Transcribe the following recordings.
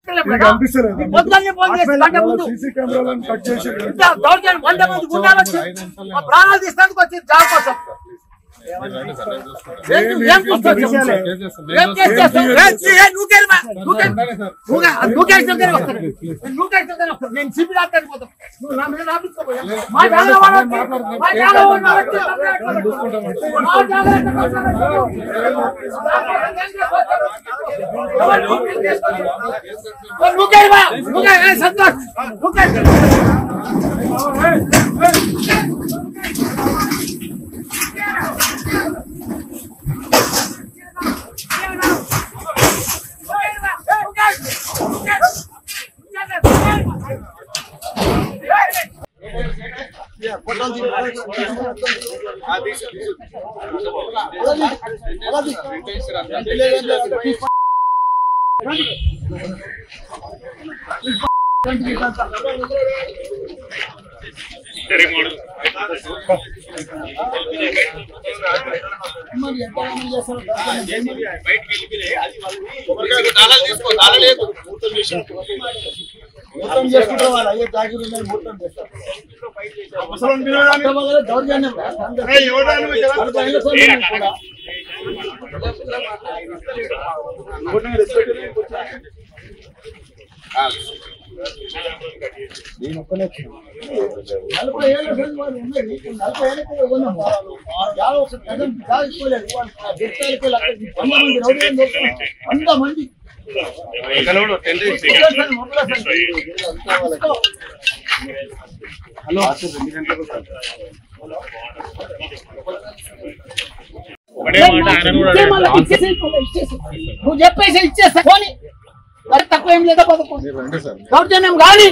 మీకు అనిపిస్తలేదు పొద్దున్నే ఫోన్ చేసి గంట ముందు సీసీ కెమెరాలను కట్ చేసి ఇంత దౌర్జన్యం వంద మంది గుండాలు వచ్చి మా ప్రాణాలు తీస్తానికి వచ్చి జాబ్ కోసం ఏం ఏం చూస్తావు చెప్పు? ఏం కేసు చేస్తావు? ఏ, ఏ, నువ్వు కేరమా? నువ్వు కేరు. నువ్వు కే- నువ్వు కేసు దగ్గరే వస్తాను. నేను నువ్వు కేసు దగ్గరే వస్తాను. నేను సిబి డాక్టర్కి పోతాను. నువ్వు నా మీద రాపించుకోపోయా? మా జాగాలో వాడు వచ్చి- మా జాగాలో వాడు వచ్చి మా జాగాలో ఎట్లా కొడతాడు? ఎవరు నువ్వు కేసు చేసుకోవాలి? నువ్వు కేరమా? నువ్వు కేరు. ఏ, సంతోష్. నువ్వు కేరు. నలభై ఏళ్ళ సంది వాళ్ళు ఉన్నది. నలభై ఏళ్ళ కింద ఉన్నాము. యాభై ఒక గజం సాధించుకోలేదు. వాళ్ళు ఆ గిరిజనులకి లక్ష- వంద మంది రౌడీలను దొరుకుతున్నారు. వంద మంది మొదలసరి, మొదలసరి. ఇచ్చే మళ్ళా ఇచ్చేసేయ్, మళ్ళా ఇచ్చేసేయ్. నువ్వు చెప్పేసి ఇచ్చేస్తా పోనీ మరి తక్కువ ఏం లేదా పదకొండు దౌర్జన్యం కానీ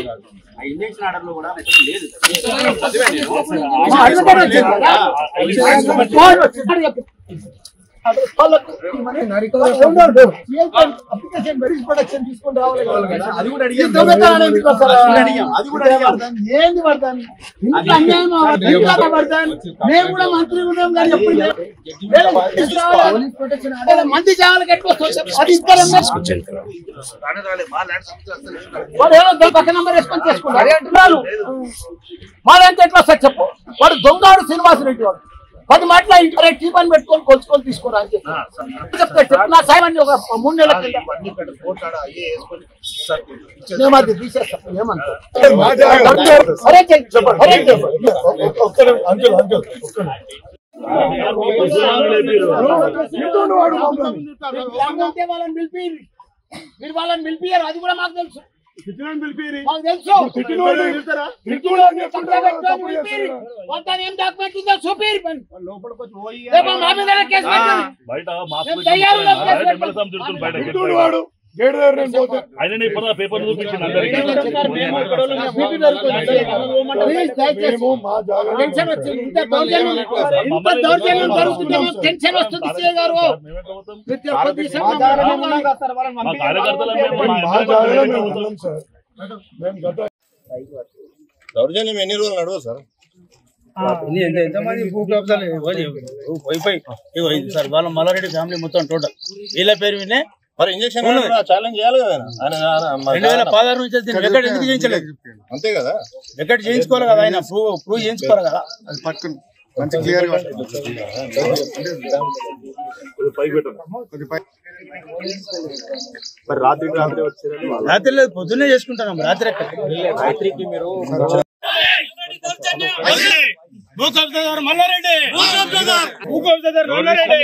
మా అడ్వకేట్ వచ్చింది కదా? వాళ్ళు వచ్చి చెప్పు. అదే వాళ్ళకు మరి ఉన్నాడు. అప్లికేషన్ వెరిఫై ప్రొడక్షన్ తీసుకొని రావాలి కదా. ఈ దొంగతనాలు ఎందుకు వస్తారు? ఏంది పడతాను ఇంత అన్యాయం ఎందుకు పడతాను మేము కూడా మంత్రి ఉన్నాం కానీ ఎప్పుడు లేదు. లేదా మంది జాగాలకు ఎట్లా వస్తుంది? అది ఇస్తారని వాడు ఏమో దొంగ పక్క నంబర్ వేసుకొని చేసుకుంటారు అంటున్నారు మాదంతా ఎట్లా వస్తుంది చెప్పు వాడు దొంగాడు శ్రీనివాసరెడ్డి వాడు పది మాటల ఇంటి రేట్ టీ పని పెట్టుకొని కొలుచుకొని తీసుకోరా అని చెప్పి చెప్తాడు చెప్పు నా సాయం అని ఒక మూడు నెలల కింద మేము అది తీసేస్తాం ఏమంటారు అరే చెయ్యి, అరే చెయ్యి. ఒక్కడే అంకుల్ అంకుల్ ఒక్కడే అంటే వాళ్ళని పిలిపియ్యి. మీరు వాళ్ళని పిలిపియ్యారు అది కూడా మాకు తెలుసు మాకు తెలుసు పక్కన పెట్టుకొని పిలిపియ్యి. వాళ్ళ దాని ఏం డాక్యుమెంట్ ఉందో చూపియ్యి. రేపు మా మీద కేసు పెట్టండి. బయట మేము తయారు ఉన్నాం కేసు పెట్టండి. తిరుగుతుంది బయట ఇటువంటి వాడు గేట్ దగ్గర నేను పోతే ఆయన ఇప్పుడు పేపర్ చూపించింది అందరికీ ప్లీజ్ దయచేసి. మేము మా జాగా టెన్షన్ వచ్చింది ఇంత దౌర్జన్యం ఇంత దౌర్జన్యం జరుగుతుంటే మాకు టెన్షన్ వస్తుంది సీఏ గారు మీరు కొద్ది సమయం మా కార్యకర్తలు అంటే మా మా జాగాలో మేము ఉన్నాం సార్ మేము గత దౌర్జన్యం ఎన్ని రోజులు నడవదు సార్ ఎంతమంది భూ కబ్జాలు పోయి పోయి ఇగో ఇది సార్ వాళ్ళ మల్లారెడ్డి ఫ్యామిలీ మొత్తం టోటల్ వీళ్ళ పేరు వినే మరి ఇంజక్షన్ ఛాలెంజ్ చేయాలి కదా ఆయన. ఆయన ఆయన- మా రెండు వేల నాన్న. పదహారు నుంచి దీన్ని రికార్డ్ ఎందుకు చేయించలేదు అంతే కదా రికార్డ్ చేయించుకోవాలి కదా ఆయన ప్రూవ్ ప్రూవ్ చేయించుకోవాలి కదా మరి రాత్రి రాత్రి వచ్చేది రాత్రి లేదు పొద్దున్నే చేసుకుంటాం రాత్రి ఎక్కడ రాత్రికి మీరు భూ కబ్జాదారు మల్లారెడ్డి భూ కబ్జాదారు మల్లారెడ్డి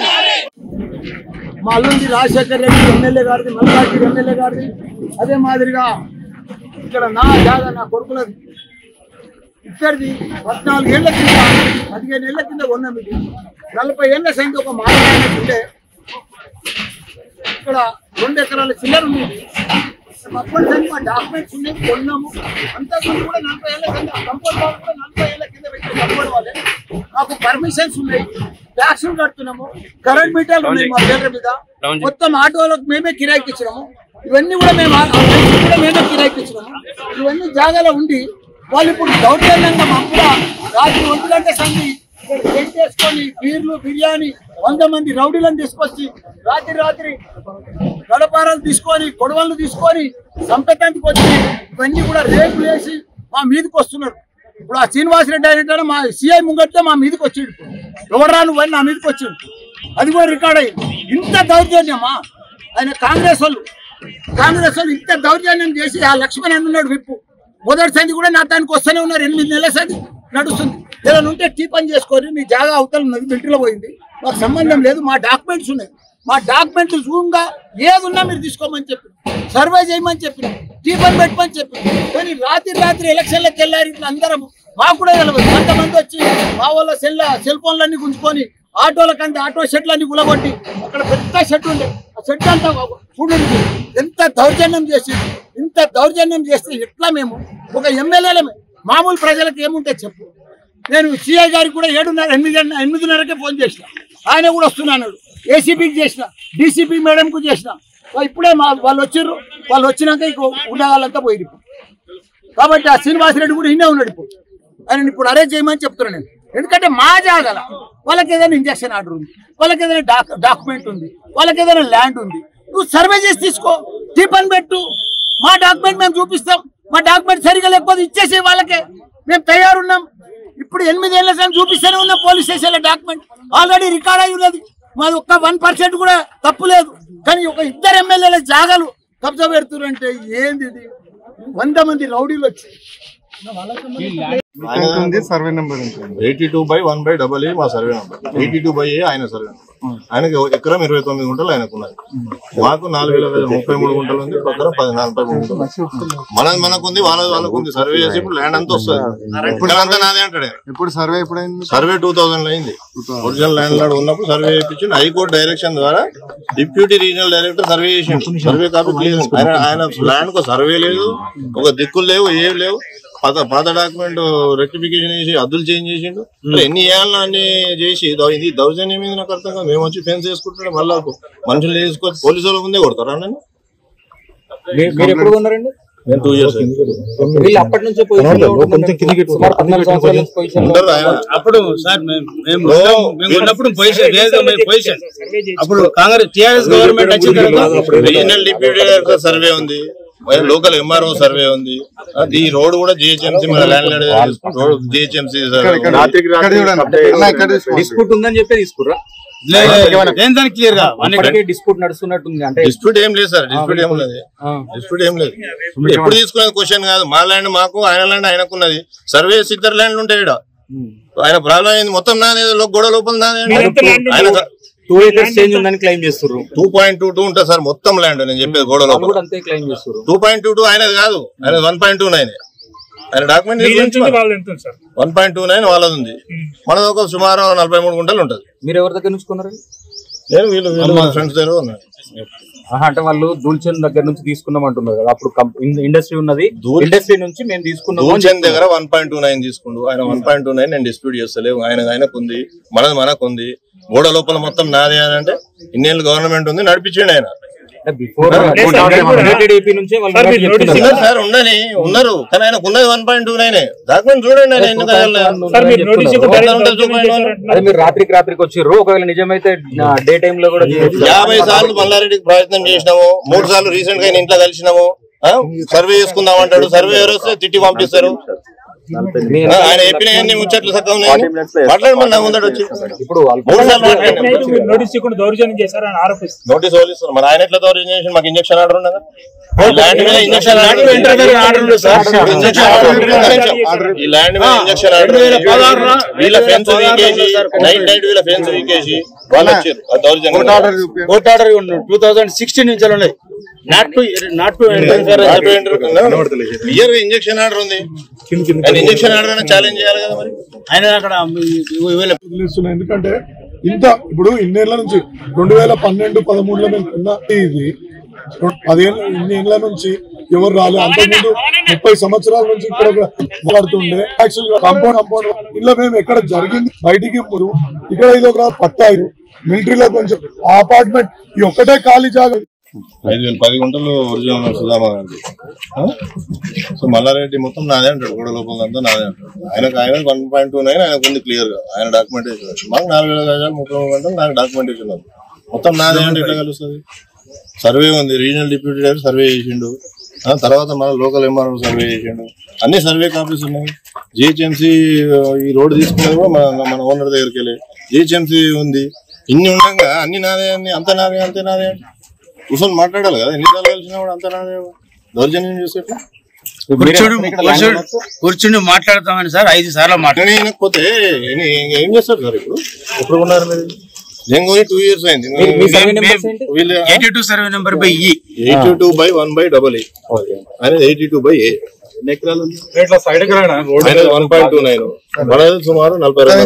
మా అల్లుంది రాజశేఖర్ రెడ్డి ఎమ్మెల్యే గారిది మల్లారెడ్డి ఎమ్మెల్యే గారిది అదే మాదిరిగా ఇక్కడ నా జాగా నా కొడుకులది ఇక్కడిది పద్నాలుగు ఏళ్ల కింద పదిహేను ఏళ్ల కింద కొన్నాం ఇది నలభై ఏళ్ల సైన్ ఒక మాట్లాడే ఉండే ఇక్కడ రెండు ఎకరాల చిల్లర ఉంది ఇది. అప్పటి సైన్ మా డాక్యుమెంట్స్ ఉన్నాయి కొన్నాము అంతకుముందు కూడా నలభై ఏళ్ల కింద కంపౌండ్ వాళ్ళు కూడా నలభై ఏళ్ల కింద పెట్టిన కంపౌండ్ వాళ్ళే మాకు పర్మిషన్స్ ఉన్నాయి ట్యాక్సులు కడుతున్నాము కరెంట్ మీటర్లు ఉన్నాయి మా పేర్ల మీద మొత్తం ఆటోలకు మేమే కిరాయికి ఇచ్చినాము ఇవన్నీ కూడా మేము ఆ- ఆ రైతులకు కూడా మేమే కిరాయికి ఇచ్చినాము ఇవన్నీ జాగాలో ఉండి వాళ్ళు ఇప్పుడు దౌర్జన్యంగా మా కూడా రాత్రి ఒంటి గంట సంధి ఇక్కడ టెంట్ వేసుకొని బీర్లు బిర్యానీ వంద మంది రౌడీలను తీసుకొచ్చి రాత్రి రాత్రి గడ గొడపారాలు తీసుకొని గొడవలు తీసుకొని సంపెత్తానికి వచ్చి ఇవన్నీ కూడా రేపులు వేసి మా మీదకి వస్తున్నారు ఇప్పుడు ఆ శ్రీనివాసరెడ్డి అయినట్టు మా సిఐ ముంగట్టే మా మీదకి వచ్చిండు ఇప్పుడు ఎవడరా నువ్వు అని నా మీదకి వచ్చిండు అది కూడా రికార్డ్ అయ్యింది ఇంత దౌర్జన్యమా ఆయన కాంగ్రెస్ వాళ్ళు కాంగ్రెస్ వాళ్ళు ఇంత దౌర్జన్యం చేసి ఆ లక్ష్మణ్ అని ఉన్నాడు విప్పు మొదటి సంధి కూడా నా దానికి వస్తూనే ఉన్నారు ఎనిమిది నెలల సంధి నడుస్తుంది ఏదైనా ఉంటే టీ పని చేసుకొని మీ జాగా అవతల ఉన్నది మిలిటరీలో పోయింది మాకు సంబంధం లేదు మా డాక్యుమెంట్స్ ఉన్నాయి మా డాక్యుమెంట్లు జూమ్గా ఏది ఉన్నా మీరు తీసుకోమని చెప్పి సర్వే చేయమని చెప్పి టీ పని పెట్టమని చెప్పి కానీ రాత్రి రాత్రి ఎలక్షన్లకు వెళ్ళారు ఇట్లా అందరం మాకు కూడా తెలియదు కొంతమంది వచ్చి మా వాళ్ళ సెల్ సెల్ ఫోన్లన్నీ గుంజుకొని ఆటోలకంటే ఆటో షెడ్లన్నీ గులగొట్టి అక్కడ పెద్ద షెడ్ ఉండే ఆ షెడ్ అంతా చూడండి ఎంత దౌర్జన్యం చేసి ఇంత దౌర్జన్యం చేస్తే ఎట్లా మేము ఒక ఎమ్మెల్యేలమే మామూలు ప్రజలకు ఏముంటే చెప్పు నేను సిఐ గారికి కూడా ఏడున్నర ఎనిమిది ఎనిమిదిన్నరకే ఫోన్ చేసిన ఆయన కూడా వస్తున్నాడు ఏసీపీకి చేసిన డీసీపీ మేడంకు చేసిన ఇప్పుడే మా వాళ్ళు వచ్చిర్రు వాళ్ళు వచ్చినాక ఇక ఉండగాలంతా పోయి కాబట్టి ఆ శ్రీనివాసరెడ్డి కూడా ఇన్నే ఉన్నాడు ఇప్పుడు ఆయన ఇప్పుడు అరేంజ్ చేయమని చెప్తున్నాను నేను ఎందుకంటే మా జాగల వాళ్ళకి ఏదైనా ఇంజక్షన్ ఆర్డర్ ఉంది వాళ్ళకి ఏదైనా డాక్ డాక్యుమెంట్ ఉంది వాళ్ళకి ఏదైనా ల్యాండ్ ఉంది నువ్వు సర్వే చేసి తీసుకో టిఫన్ పెట్టు మా డాక్యుమెంట్ మేము చూపిస్తాం మా డాక్యుమెంట్ సరిగా లేకపోతే ఇచ్చేసే వాళ్ళకే మేము తయారున్నాం ఇప్పుడు ఎనిమిది ఏళ్ళ సంగతి చూపిస్తూనే ఉన్నాం పోలీస్ స్టేషన్లో డాక్యుమెంట్ ఆల్రెడీ రికార్డ్ అయి ఉన్నది మాది ఒక్క వన్ పర్సెంట్ కూడా తప్పు లేదు కానీ ఒక ఇద్దరు ఎమ్మెల్యేల జాగాలు కబ్జా పెడుతున్నారు అంటే ఏంది ఇది వంద మంది రౌడీలు వచ్చి ఆయన సర్వే నెంబర్ ఉంటుంది eighty two by one by double A మా survey number eighty two by A ఆయన సర్వే నెంబర్ ఆయనకి ఎకరం ఇరవై తొమ్మిది గుంటలు ఆయనకు ఉన్నాయి మాకు నాలుగు వేల ముప్పై మూడు గుంటలు ఉంది పక్కన పది నలభై మూడు గుంటలు మనది మనకు ఉంది వాళ్ళది వాళ్ళకు ఉంది సర్వే చేసి ఇప్పుడు ల్యాండ్ అంతా వస్తుంది ఇప్పుడు అంతా నాదే అంటాడు ఆయన. ఇప్పుడు సర్వే ఎప్పుడైంది సర్వే టూ థౌసండ్ అయింది ఒరిజినల్ ల్యాండ్ లార్డ్ ఉన్నప్పుడు సర్వే చేయించి హైకోర్టు డైరెక్షన్ ద్వారా డిప్యూటీ రీజనల్ డైరెక్టర్ సర్వే చేసిండు సర్వే కాపీ క్లియర్ ఆయన ఆయన ల్యాండ్ కు సర్వే లేదు ఒక దిక్కులు లేవు ఏం లేవు పాత పాత డాక్యుమెంట్ రెక్టిఫికేషన్ చేసి అద్దులు చేంజ్ చేసిండు మరి ఎన్ని ఏళ్ళ అన్ని చేసి దౌ- ఇది దౌర్జన్యం మీద నాకు అర్థం కాదు మేము వచ్చి ఫెన్స్ వేసుకుంటే మళ్ళీ మనుషులు వేసుకొని పోలీసు వాళ్ళ ముందే కొడతారా నన్ను మీరు ఎప్పుడు కొన్నారండి నేను టూ ఇయర్స్ వీళ్ళు అప్పటి నుంచే పొజిషన్ సుమారు పద్నాలుగు సంవత్సరాల నుంచి పొజిషన్ ఉండరు ఆయన అప్పుడు సార్ మేము మేము ఉన్నాం. మేము ఉన్నప్పుడు పొజిషన్ లేదు మేము పొజిషన్ అప్పుడు కాంగ్రెస్ టిఆర్ఎస్ గవర్నమెంట్ వచ్చిన తర్వాత రీజనల్ డిప్యూటీ డైరెక్టర్ సర్వే ఉంది లోకల్ ఎంఆర్ఓ సర్వే ఉంది అది ఈ రోడ్ కూడా జిహెచ్ఎంసీ మన ల్యాండ్ రోడ్ జిహెచ్ఎంసీ డిస్ప్యూట్ ఉందని చెప్పి తీసుకుర్రా దేని దానికి క్లియర్ గా వన్ ఇప్పటికే డిస్ప్యూట్ నడుస్తున్నట్టుంది అంటే డిస్ప్యూట్ ఏం లేదు సార్ డిస్ప్యూట్ ఏం లేదు డిస్ప్యూట్ ఏం లేదు ఎప్పుడు తీసుకునేది క్వశ్చన్ కాదు మా ల్యాండ్ మాకు ఆయన ల్యాండ్ ఆయనకున్నది సర్వే ఇద్దరు ల్యాండ్లు ఉంటాయి ఈడ ఆయన ప్రాబ్లం అయింది మొత్తం నాది లో- గొడవ లోపల నాది ఆయన టూ ఏకర్స్ చేంజ్ ఉందని క్లెయిమ్ చేస్తుర్రు టూ పాయింట్ టూ టూ ఉంటుంది సార్ మొత్తం ల్యాండ్ నేను చెప్పేది గొడవ వాళ్ళు లోపల కూడా అంతే క్లెయిమ్ చేస్తుర్రు టూ పాయింట్ టూ టూ ఆయనది కాదు ఆయన వన్ పాయింట్ టూ నైన్ ఆయన document one point two nine వాళ్ళది ఉంది మనది ఒక సుమారు నలభై మూడు గుంటలు ఉంటుంది మీరు ఎవరి దగ్గర నుంచి కొన్నారండి నేను వీళ్ళు వీళ్ళు మా ఫ్రెండ్స్ దగ్గర ఉన్నాను ఆహా, అంటే వాళ్ళు దూల్చంద్ దగ్గర నుంచి తీసుకున్నాం అంటున్నారు కదా అప్పుడు ఇండస్ట్రీ ఉన్నది దూల్- ఇండస్ట్రీ నుంచి మేము తీసుకున్నాము అని దూల్చంద్ దగ్గర వన్ పాయింట్ టూ నైన్ తీసుకుండు ఆయన వన్ పాయింట్ టూ నైన్ నేను డిస్ప్యూట్ చేస్తలేవు ఆయన ఆయనకు ఉంది మనది మనకు ఉంది గోడ లోపల మొత్తం నాదే అని అంటే ఇన్నేళ్ళు గవర్నమెంట్ ఉంది నడిపించండి ఆయన బిఫోర్ ఏపీ నుంచే వాళ్ళు సార్, ఉన్నట్టు మీరు చెప్తున్నారు. ఉన్నారు సార్ ఉండని ఉన్నారు కానీ ఆయనకు ఉన్నది one point two nine document చూడండి ఆయన ఎందుకు అయ్యాలి? సార్ మీరు నోటీస్ ఇవ్వడం ఒకసారి డైరెక్ట్ ఉంటే చూపండి వాళ్ళు. అదే మీరు రాత్రికి రాత్రికి వచ్చిర్రు ఒకవేళ నిజమైతే డే టైమ్ లో కూడా చేయొచ్చు. యాభై సార్లు మల్లారెడ్డికి ప్రయత్నం చేసినాము మూడు సార్లు రీసెంట్ గా ఆయన ఇంట్లో కలిసినాము ఆ? సర్వే చేసుకుందాం అంటాడు సర్వే ఎవరు వస్తే తిట్టి పంపిస్తారు మీ- ఆ, ఆయన చెప్పిన ఎన్ని ముచ్చట్లు చక్కగా ఉన్నాయి మాట్లాడమని నా ముందట వచ్చి ఇప్పుడు వాళ్ళు మూడు సార్లు మాట్లాడినాం మీరు నోటీస్ ఇవ్వకుండా దౌర్జన్యం చేశారని ఆరోపిస్తారు నోటీస్ ఓలిస్తున్నారు మరి ఆయన ఎట్లా దౌర్యం చేసి మాకు ఇంజక్షన్ ఆర్డర్ ఉన్నదా ఈ ల్యాండ్ మీద ఇంజక్షన్ ఆర్డర్ ఈ ల్యాండ్ మీద ఇంజక్షన్ ఆర్డర్ వీళ్ళ ఫెన్స్ వీకేసి నైట్ నైట్ వీళ్ళ ఫెన్స్ వీకేసి వాళ్ళు వచ్చారు ఆ దౌర్జన్యం court order two thousand sixteen నుంచి ఉన్నాయి not to not to clear injunction order ఉంది ఇంజక్షన్ ఆర్డర్ ఛాలెంజ్ చేయాలి కదా మరి ఆయన అక్కడ వీళ్ళ వదిలేస్తున్నాయి ఎందుకంటే ఇంత ఇప్పుడు ఇన్నేళ్ల నుంచి రెండు వేల పన్నెండు పదమూడులో మేము కొన్న ఇది పదిహేను ఇన్ని ఏళ్ల నుంచి ఎవరు రాలే అంతకుముందు ముప్పై సంవత్సరాల నుంచి ఇక్కడ ఒక మాట్లాడుతుండే యాక్చువల్ కాంపౌండ్ కాంపౌండ్ ఇలా మేము ఎక్కడ జరిగింది బయటికి ఇప్పుడు ఇక్కడ ఇది ఒక పట్టాయి మిలిటరీలో కొంచెం ఆ అపార్ట్మెంట్ ఈ ఒక్కటే ఖాళీ జాగా ఐదు వేలు పది గుంటలు ఒరిజినల్ సుధామా గారిది ఆ? సో మల్లారెడ్డి మొత్తం నాదే అంటాడు గోడ లోపల అంతా నాదే అంటాడు ఆయనకు ఆయన వన్ పాయింట్ టూ నైన్ ఆయనకు ఉంది క్లియర్ గా ఆయన డాక్యుమెంటేషన్ మాకు నాలుగు వేల గజాలు ముప్పై మూడు గంటలు నాకు డాక్యుమెంటేషన్ ఉంది మొత్తం నాదే అంటే ఎట్లా కలుస్తుంది సర్వే ఉంది రీజనల్ డిప్యూటీ డైరెక్టర్ సర్వే చేసిండు ఆ తర్వాత మన లోకల్ ఎంఆర్ఓ సర్వే చేసిండు అన్ని సర్వే కాపీస్ ఉన్నాయి జిహెచ్ఎంసీ ఈ రోడ్డు తీసుకున్నది కూడా మన మన ఓనర్ దగ్గరికి వెళ్ళి జిహెచ్ఎంసీ ఉంది ఇన్ని ఉండగా అన్ని నాదే అన్ని అంత నాదే అంతే నాదే అంటే కూర్చొని మాట్లాడాలి కదా ఎన్నిసార్లు కలిసినా కూడా అంత నాదే దౌర్జన్యం చేసేట్టు కూర్చుని కూర్చుని కూర్చుని మాట్లాడతామని సార్ ఐదు సార్లు మాట్లాడు అటనే వినకపోతే ఏం- ఏం- ఏం చేస్తారు సార్ ఇప్పుడు ఎప్పుడు ఉన్నారు మీరు నేను కొని టూ ఇయర్స్ అయింది వీళ్ళు eighty two survey number by ఈ eighty two by one by double A అనేది ఎయిటీ టూ బై ఏ ఇట్లా సైడ్ కి రాయడం రోడ్ అనేది వన్ పాయింట్ టూ నైన్ మనది సుమారు నలభై రెండు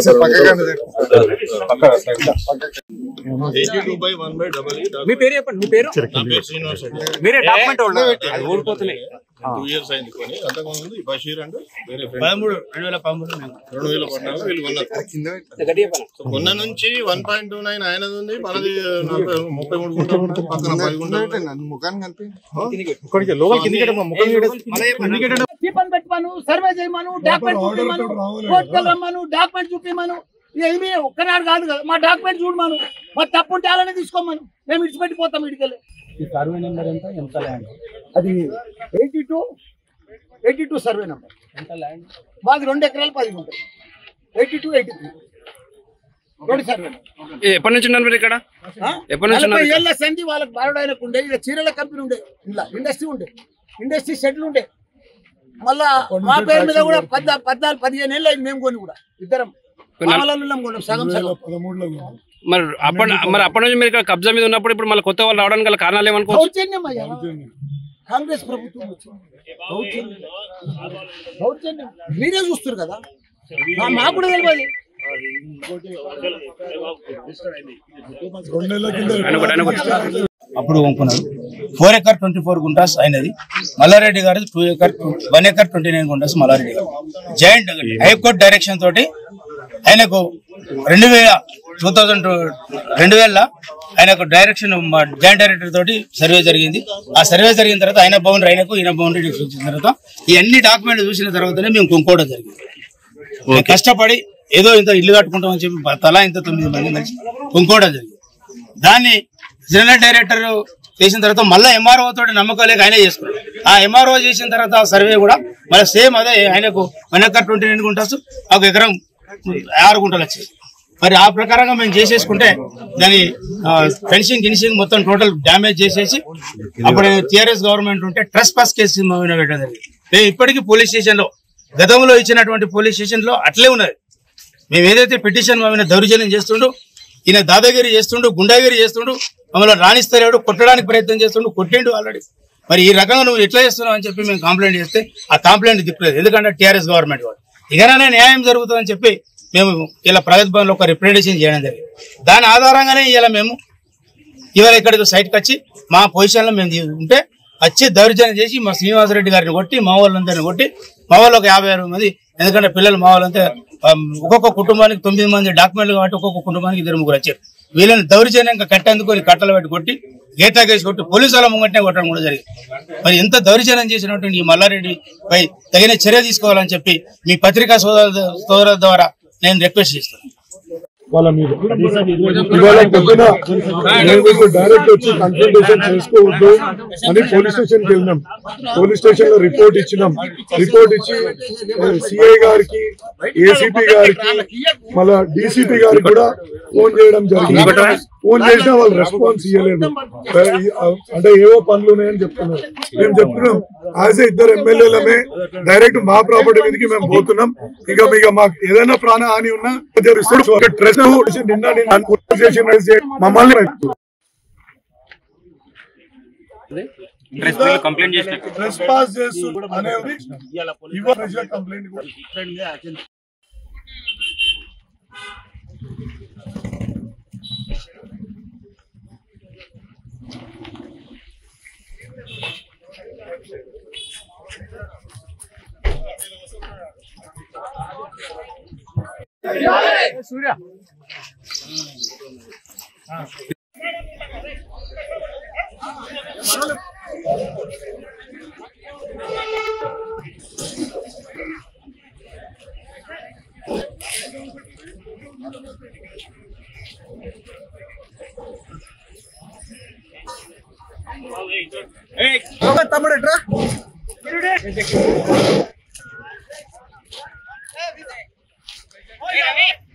eighty two by one by double మీ పేరు చెప్పండి మీ పేరు శ్రీనివాస్ మీరే డాక్యుమెంట్ అది ఊడిపోతున్నాయి టూ ఇయర్స్ అయింది కొని అంతకుముందు ఈ బషీర్ అంటే వేరే ఫ్రెండ్ పదమూడు రెండు వేల పదమూడు రెండు వేల పద్నాలుగులో వీళ్ళు కొన్నారు గట్టి చెప్పండి సో కొన్న నుంచి వన్ పాయింట్ టూ నైన్ ఆయనది ఉంది మనది నలభై ముప్పై మూడు గుంటలు ఉన్నాయి. పక్కన పది గుంటలు ఇక్కడికి లోపల కిందికి ముఖం టిఫన్ పెట్టమను సర్వే చేయమను డాక్యుమెంట్ చూపిమను కోర్టుకు రమ్మను డాక్యుమెంట్ చూపిమను ఏమి ఒక్కనాడు కాదు కదా మా డాక్యుమెంట్ చూడమను మా తప్పు ఉంటే అలానే తీసుకోమను మేము ఇడిచిపెట్టిపోతాం ఇడికెళ్ళి సర్వే నెంబర్ ఎంత ఎంత ల్యాండ్ అది eighty two eighty two survey number ఎంత ల్యాండ్ మాది రెండు ఎకరాలు పది ఉంటాయి ఎయిటీ టూ ఎయిటీ త్రీ రెండు సర్వే ఎప్పటి నుంచి ఉన్నారు మీరు ఇక్కడ ఎప్పటి నుంచి నలభై ఏళ్ళ సంధి వాళ్ళకి బారుడైనకు ఉండే ఇక్కడ చీరల కంపెనీ ఉండే ఇలా ఇండస్ట్రీ ఉండే ఇండస్ట్రీ షెడ్లు ఉండే మళ్ళా మా పేరు మీద కూడా పద్నా పద్నాలుగు పదిహేను ఏళ్ళు అయింది మేము కొని కూడా ఇద్దరం మామూలు కొన్నాం సగం సగం పదమూడులో ఉంది. మరి అప్పటి మరి అప్పటి నుంచి మీరు ఇక్కడ కబ్జా మీద ఉన్నప్పుడు ఇప్పుడు మళ్ళీ కొత్త వాళ్ళు రావడానికి గల కారణాలు ఏమనుకోవచ్చు దౌర్జన్యం అయ్యా కాంగ్రెస్ ప్రభుత్వం వచ్చింది దౌర్జన్యం దౌర్జన్యం మీరే చూస్తారు కదా మా- మాకు కూడా తెలియదు రెండు నెలల కింద అనుకోండి అనుకోండి అప్పుడు కొనుక్కున్నారు ఫోర్ ఎకర్ ట్వంటీ ఫోర్ గుంటాస్ అయినది మల్లారెడ్డి గారు two acre one acre twenty nine గుంటాస్ మల్లారెడ్డి గారు జాయింట్ హైకోర్టు డైరెక్షన్ తోటి ఆయనకు రెండు వేల టూ థౌజండ్ రెండు వేల ఆయనకు డైరెక్షన్ మా జాయింట్ డైరెక్టర్ తోటి సర్వే జరిగింది ఆ సర్వే జరిగిన తర్వాత ఆయన బౌండరీ ఆయనకు ఈయన బౌండరీ చూసిన తర్వాత ఈ అన్ని డాక్యుమెంట్లు చూసిన తర్వాతనే మేము కొనుక్కోవడం జరిగింది మేము కష్టపడి ఏదో ఇంత ఇల్లు కట్టుకుంటామని చెప్పి తలా ఇంత తొమ్మిది మంది కలిసి కొనుక్కోవడం జరిగింది దాన్ని జనరల్ డైరెక్టర్ చేసిన తర్వాత మళ్ళీ ఎంఆర్ఓ తోటి నమ్మకం లేక ఆయనే చేసుకున్నాడు ఆ ఎంఆర్ఓ చేసిన తర్వాత ఆ సర్వే కూడా మళ్ళీ సేమ్ అదే ఆయనకు వన్ ఎకర్ ట్వంటీ నైన్ గుంటాస్ ఒక ఎకరం ఆరు గుంటలు వచ్చేది మరి ఆ ప్రకారంగా మేము చేసేసుకుంటే దాని ఫెన్సింగ్ గిన్సింగ్ మొత్తం టోటల్ డ్యామేజ్ చేసేసి అప్పుడు టిఆర్ఎస్ గవర్నమెంట్ ఉంటే ట్రస్ పాస్ కేసు మీద పెట్టడం జరిగింది మేము ఇప్పటికీ పోలీస్ స్టేషన్ లో గతంలో ఇచ్చినటువంటి పోలీస్ స్టేషన్ లో అట్లే ఉన్నది మేము ఏదైతే పిటిషన్ మా మీద దౌర్జన్యం చేస్తుండో ఈయన దాదాగిరి చేస్తుండు గుండాగిరి చేస్తుండు మమ్మల్ని రాణిస్తలేడు కొట్టడానికి ప్రయత్నం చేస్తుండు కొట్టిండు ఆల్రెడీ మరి ఈ రకంగా నువ్వు ఎట్లా చేస్తున్నావు అని చెప్పి మేము కంప్లైంట్ చేస్తే ఆ కంప్లైంట్ దిక్కులేదు ఎందుకంటే టీఆర్ఎస్ గవర్నమెంట్ వాడు ఇకనైనా న్యాయం జరుగుతుందని చెప్పి మేము ఇలా ప్రగతి భవన్లో ఒక రిప్రజెంటేషన్ చేయడం జరిగింది దాని ఆధారంగానే ఇలా మేము ఇవాళ ఇక్కడికి సైట్కి వచ్చి మా పొజిషన్లో మేము తీ- ఉంటే వచ్చి దౌర్జన్యం చేసి మా శ్రీనివాసరెడ్డి గారిని కొట్టి మా వాళ్ళందరిని కొట్టి మా వాళ్ళు ఒక యాభై అరవై మంది ఎందుకంటే పిల్లలు మా వాళ్ళంతా ఆ, ఒక్కొక్క కుటుంబానికి తొమ్మిది మంది డాక్యుమెంట్లు కాబట్టి ఒక్కొక్క కుటుంబానికి ఇద్దరు ముగ్గురు వచ్చారు వీళ్ళని దౌర్జన్యంగా కట్టేందుకొని కట్టలు పెట్టి కొట్టి గేటా కేసి కొట్టి పోలీసుల ముంగట్నే కొట్టడం కూడా జరిగింది మరి ఎంత దౌర్జన్యం చేసినటువంటి ఈ మల్లారెడ్డి పై తగిన చర్య తీసుకోవాలని చెప్పి మీ పత్రికా సోదరు సోదరుల ద్వారా నేను రిక్వెస్ట్ చేస్తాను వాళ్ళ మీద ఇవాళ పొద్దున మేము డైరెక్ట్ వచ్చి కన్సల్టేషన్ చేసుకోవద్దు అని పోలీస్ స్టేషన్ కి వెళ్ళినాం పోలీస్ స్టేషన్ లో రిపోర్ట్ ఇచ్చినాం రిపోర్ట్ ఇచ్చి సిఐ గారికి ఏసీపీ గారికి మళ్ళా డీసీపీ గారికి కూడా ఫోన్ చేయడం జరిగింది ఫోన్ చేసినా వాళ్ళు రెస్పాన్స్ ఇవ్వలేదు అంటే ఏవో పనులు ఉన్నాయని చెప్తున్నారు మేము చెప్తున్నాం యాజ్ ఇద్దరు ఎమ్మెల్యేలమే డైరెక్ట్ మా ప్రాపర్టీ మీదకి మేము పోతున్నాం ఇక ఇక మాకు ఏదైనా ప్రాణ హాని ఉన్నా ట్రెస్ నిన్న నిన్న చేసి మమ్మల్ని కంప్లైంట్ చేసిన ట్రెస్ పాస్ చేస్తూ అనేది ఇవ్వ కంప్లైంట్ కూడా తమ్ముడు ఎట్రా రవి